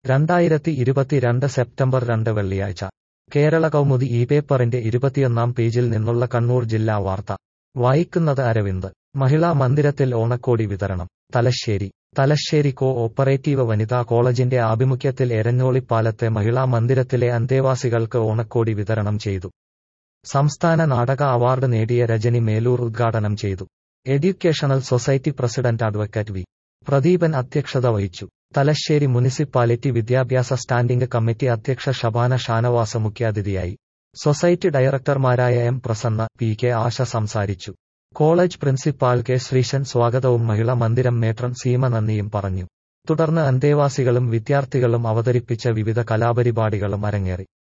രണ്ടായിരത്തി ഇരുപത്തിരണ്ട് സെപ്റ്റംബർ രണ്ട് വെള്ളിയാഴ്ച കേരള കൗമുദി ഈ പേപ്പറിന്റെ ഇരുപത്തിയൊന്നാം പേജിൽ നിന്നുള്ള കണ്ണൂർ ജില്ലാ വാർത്ത വായിക്കുന്നത് അരവിന്ദ് മഹിളാ മന്ദിരത്തിൽ ഓണക്കോടി വിതരണം തലശ്ശേരി തലശ്ശേരി കോ ഓപ്പറേറ്റീവ് വനിതാ കോളേജിന്റെ ആഭിമുഖ്യത്തിൽ എരഞ്ഞോളിപ്പാലത്തെ മഹിളാ മന്ദിരത്തിലെ അന്തേവാസികൾക്ക് ഓണക്കോടി വിതരണം ചെയ്തു സംസ്ഥാന നാടക അവാർഡ് നേടിയ രജനി മേലൂർ ഉദ്ഘാടനം ചെയ്തു educational society president advocate V Pradeepan അധ്യക്ഷത വഹിച്ചു തലശ്ശേരി മുനിസിപ്പാലിറ്റി വിദ്യാഭ്യാസ സ്റ്റാൻഡിംഗ് കമ്മിറ്റി അധ്യക്ഷ ഷബാന ഷാനവാസ മുഖ്യാതിഥിയായി സൊസൈറ്റി ഡയറക്ടർമാരായ M Prasanna P K Asha സംസാരിച്ചു കോളേജ് പ്രിൻസിപ്പാൾ കെ ശ്രീശൻ സ്വാഗതവും മഹിളാ മന്ദിരം മേട്രൺ സീമ നന്ദിയും പറഞ്ഞു തുടർന്ന് അന്തേവാസികളും വിദ്യാർത്ഥികളും അവതരിപ്പിച്ച വിവിധ കലാപരിപാടികളും അരങ്ങേറി